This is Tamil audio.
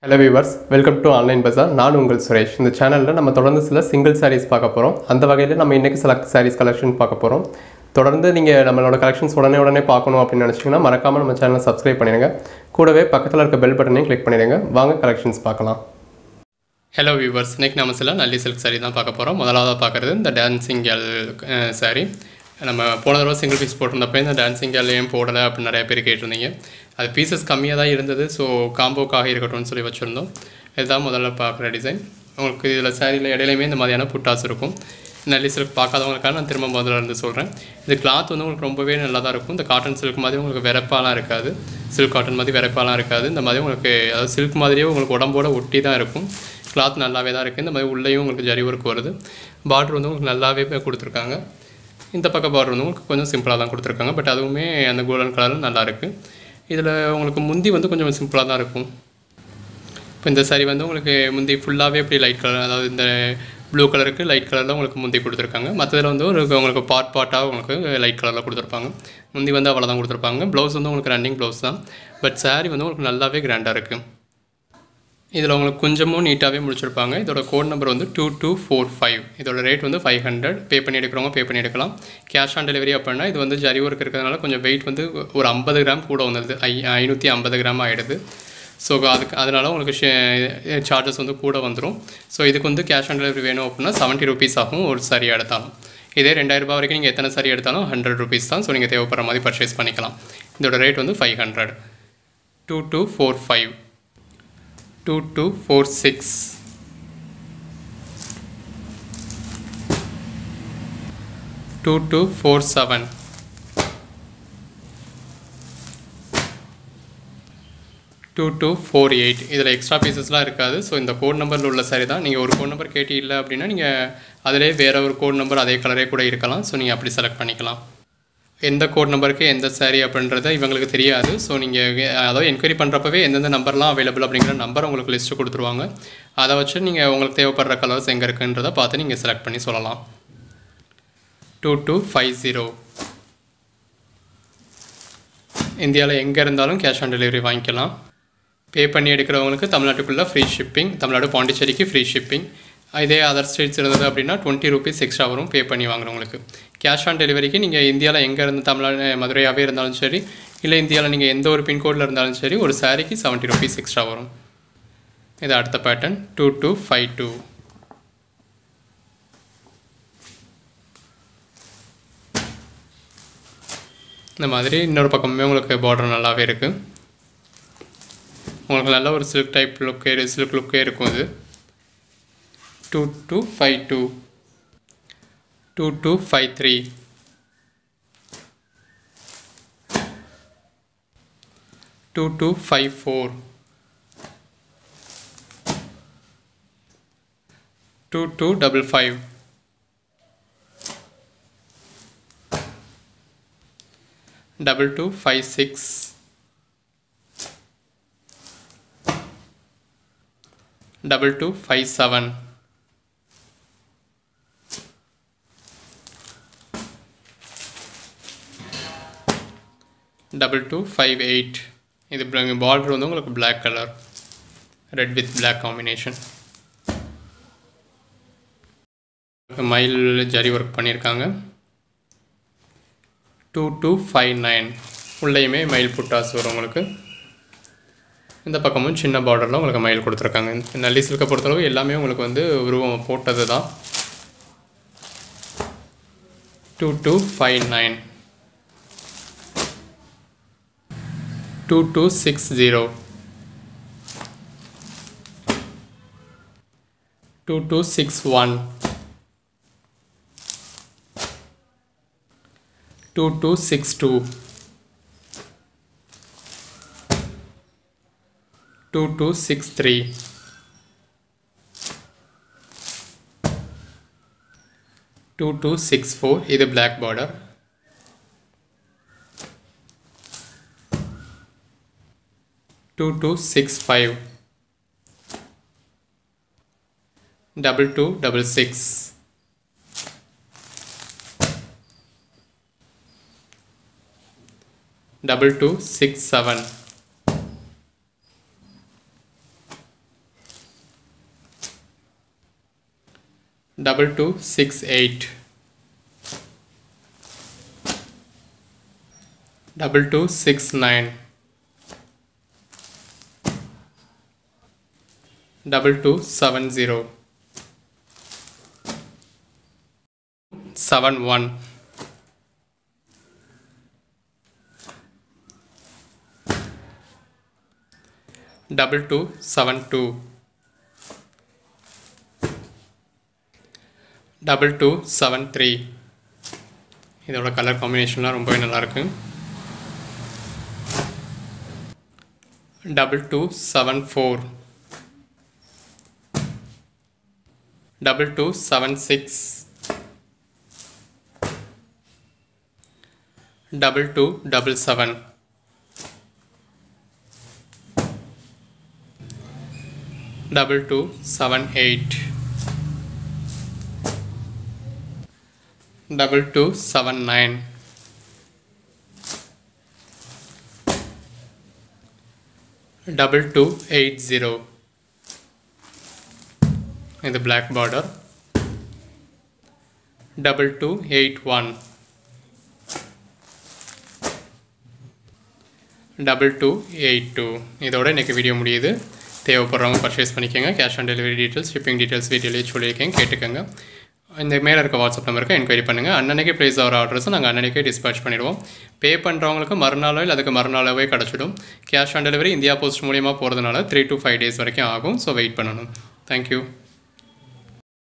hello viewers welcome to online bazaar நான் உங்கள் சுரேஷ் இந்த சேனலில் நம்ம தொடர்ந்து சில சிங்கிள் சாரீஸ் பார்க்க போகிறோம் அந்த வகையில் நம்ம இன்றைக்கி சில சாரீஸ் கலெக்ஷன் பார்க்க போகிறோம் தொடர்ந்து நீங்கள் நம்மளோட கலெக்ஷன்ஸ் உடனே உடனே பார்க்கணும் அப்படின்னு நினச்சிங்கன்னா மறக்காமல் நம்ம சேனலை சப்ஸ்கிரைப் பண்ணிடுங்க கூடவே பக்கத்தில் இருக்க பெல் பட்டனையும் கிளிக் பண்ணிடுங்க வாங்க கலெக்ஷன்ஸ் பார்க்கலாம் ஹலோ வியூவர்ஸ் இன்னைக்கு நம்ம சில நல்லி சில்க் saree தான் பார்க்க போகிறோம் முதலாவதாக பார்க்குறது இந்த டான்சிங் கேர்ள் saree நம்ம போன தடவை சிங்கிள் பீஸ் போட்டிருந்தப்போ இந்த டான்சிங் கேர்ள் ஏன் போடலை அப்படின்னு நிறைய பேர் கேட்டிருந்தீங்க அது பீசஸ் கம்மியாக தான் இருந்தது ஸோ காம்போக்காக இருக்கட்டும்னு சொல்லி வச்சுருந்தோம் இதுதான் முதல்ல பார்க்குற டிசைன் உங்களுக்கு இதில் சாரியில் இடையிலையுமே இந்த மாதிரியான புட்டாஸ் இருக்கும் நல்லி சில்க் பார்க்காதவங்களுக்காக நான் திரும்ப முதல்ல இருந்து சொல்கிறேன் இது கிளாத் வந்து உங்களுக்கு ரொம்பவே நல்லா தான் இருக்கும் இந்த காட்டன் சில்க் மாதிரி உங்களுக்கு வெறப்பாலாம் இருக்காது சில்க் காட்டன் மாதிரி வெறப்பாலாம் இருக்காது இந்த மாதிரி உங்களுக்கு அதாவது சில்க் மாதிரியே உங்களுக்கு உடம்போட ஒட்டி தான் இருக்கும் கிளாத் நல்லாவே தான் இருக்குது இந்த மாதிரி உள்ளேயும் உங்களுக்கு ஜரி ஒர்க் வருது பார்டர் வந்து உங்களுக்கு நல்லாவே போய் கொடுத்துருக்காங்க இந்த பக்கம் பார்டர் வந்து உங்களுக்கு கொஞ்சம் சிம்பிளாக தான் கொடுத்துருக்காங்க பட் அதுவுமே அந்த கோல்டன் கலர் நல்லா இருக்குது இதில் உங்களுக்கு முந்தி வந்து கொஞ்சம் சிம்பிளாக தான் இருக்கும் இப்போ இந்த saree வந்து உங்களுக்கு முந்தி ஃபுல்லாகவே இப்படி லைட் கலர் அதாவது இந்த ப்ளூ கலருக்கு லைட் கலரில் உங்களுக்கு முந்தி கொடுத்துருக்காங்க மற்றதில் வந்து ஒரு உங்களுக்கு பார்ட் பார்ட்டாக உங்களுக்கு லைட் கலரில் கொடுத்துருப்பாங்க முந்தி வந்து அவ்வளோ தான் கொடுத்துருப்பாங்க ப்ளவுஸ் வந்து உங்களுக்கு ரன்னிங் ப்ளவுஸ் தான் பட் saree வந்து உங்களுக்கு நல்லாவே கிராண்டாக இருக்குது இதில் உங்களுக்கு கொஞ்சமும் நீட்டாகவே முடிச்சிருப்பாங்க இதோட கோட் நம்பர் வந்து டூ டூ ஃபோர் ஃபைவ் இதோட ரேட் வந்து ஃபைவ் ஹண்ட்ரட் பே பண்ணி எடுக்கிறவங்க பே பண்ணி எடுக்கலாம் கேஷ் ஆன் டெலிவரி அப்படின்னா இது வந்து ஜரி ஒர்க் இருக்கிறதுனால கொஞ்சம் வெயிட் வந்து ஒரு ஐம்பது கிராம் கூட வந்துடுது ஐ ஐநூற்றி ஐம்பது கிராம் ஆகிடுது ஸோ அதுக்கு அதனால் உங்களுக்கு சார்ஜஸ் வந்து கூட வந்துடும் ஸோ இதுக்கு வந்து கேஷ் ஆன் டெலிவரி வேணும் அப்படின்னா செவன்ட்டி ருபீஸ் ஆகும் ஒரு சாரி எடுத்தாலும் இதே ரெண்டாயிரம் ரூபாய் வரைக்கும் நீங்கள் எத்தனை சாரி எடுத்தாலும் ஹண்ட்ரட் ருபீஸ் தான் ஸோ நீங்கள் தேவைப்படுற மாதிரி பர்ச்சேஸ் பண்ணிக்கலாம் இதோட ரேட் வந்து five hundred two two four five two two four six two two four seven two two four eight இதில் எக்ஸ்ட்ரா பீசஸ்லாம் இருக்காது ஸோ இந்த கோட் நம்பரில் உள்ள சாரி தான் நீங்கள் ஒரு கோட் நம்பர் கேட்டு இல்லை அப்படின்னா நீங்கள் அதிலே வேறு ஒரு கோட் நம்பர் அதே கலரே கூட இருக்கலாம் ஸோ நீங்கள் அப்படி செலக்ட் பண்ணிக்கலாம் எந்த கோட் நம்பருக்கு எந்த சாரீ அப்படின்றத இவங்களுக்கு தெரியாது ஸோ நீங்கள் அதாவது என்கொயரி பண்ணுறப்பவே எந்தெந்த நம்பர்லாம் அவைலபிள் அப்படிங்கிற நம்பர் உங்களுக்கு லிஸ்ட்டு கொடுத்துருவாங்க அதை வச்சு நீங்கள் உங்களுக்கு தேவைப்படுற கலர்ஸ் எங்கே இருக்குன்றதை பார்த்து நீங்கள் செலக்ட் பண்ணி சொல்லலாம் டூ டூ ஃபைவ் ஜீரோ இந்தியாவில் எங்கே இருந்தாலும் கேஷ் ஆன் டெலிவரி வாங்கிக்கலாம் பே பண்ணி எடுக்கிறவங்களுக்கு தமிழ்நாட்டுக்குள்ளே ஃப்ரீ ஷிப்பிங் தமிழ்நாடு பாண்டிச்சேரிக்கு ஃப்ரீ ஷிப்பிங் இதே அதர் ஸ்டேட்ஸ் இருந்தது அப்படின்னா டுவெண்ட்டி ருபீஸ் எக்ஸ்ட்ரா வரும் பே பண்ணி வாங்குறவங்களுக்கு கேஷ் ஆன் டெலிவரிக்கு நீங்கள் இந்தியாவில் எங்கே இருந்து தமிழ்நாடு மதுரையாகவே இருந்தாலும் சரி இல்லை இந்தியாவில் நீங்கள் எந்த ஒரு பின்கோடில் இருந்தாலும் சரி ஒரு சாரிக்கு செவன்ட்டி ருபீஸ் எக்ஸ்ட்ரா வரும் இது அடுத்த pattern two two five two இந்த மாதிரி இன்னொரு பக்கமுமே உங்களுக்கு பார்டர் நல்லாவே இருக்குது உங்களுக்கு நல்ல ஒரு சில்க் டைப் லுக்கே சில்க் லுக்கே இருக்கும் இது two two five two two two five three two two five four two two double five double two five six double two five seven double two five eight இது பார்டர் வந்து உங்களுக்கு black colour red with black combination மயில் ஜரி ஒர்க் பண்ணியிருக்காங்க டூ டூ ஃபைவ் நைன் உள்ளேயுமே மயில் புட்டாஸ் வரும் உங்களுக்கு இந்த பக்கமும் சின்ன பார்டரில் உங்களுக்கு மயில் கொடுத்துருக்காங்க இந்த நல்லி சில்கை பொறுத்தளவு எல்லாமே உங்களுக்கு வந்து உருவம் போட்டது தான் two two five nine two two six zero two two six one two two six two two two six three two two six four இது black border two two six five double two double six double two six seven double two six eight double two six nine double two seven zero seven one double two seven two double two seven three இதோட கலர் காம்பினேஷன்லாம் ரொம்பவே நல்லாயிருக்கு double two seven four double two seven six double two double seven double two seven eight double two seven nine double two eight zero இது black border double two eight one double two eight two இதோட இன்றைக்கி வீடியோ முடியுது தேவைப்படுறவங்க பர்ச்சேஸ் பண்ணிக்கோங்க cash on delivery details shipping details வீடியோலேயே சொல்லியிருக்கேன் கேட்டுக்கோங்க இந்த மேலே இருக்க வாட்ஸ்அப் நம்பருக்கு என்கொயரி பண்ணுங்கள் அன்னன்னைக்கு ப்ளேஸ் ஆகிற ஆர்டர்ஸை நாங்கள் அன்னன்னைக்கே டிஸ்பேச் பண்ணிடுவோம் பே பண்ணுறவங்களுக்கு மறுநாளோ இல்லை அதுக்கு மறுநாளாவே கிடச்சிடும் cash on delivery India post மூலியமாக போகிறதுனால த்ரீ டு ஃபைவ் டேஸ் வரைக்கும் ஆகும் ஸோ வெயிட் பண்ணணும் தேங்க்யூ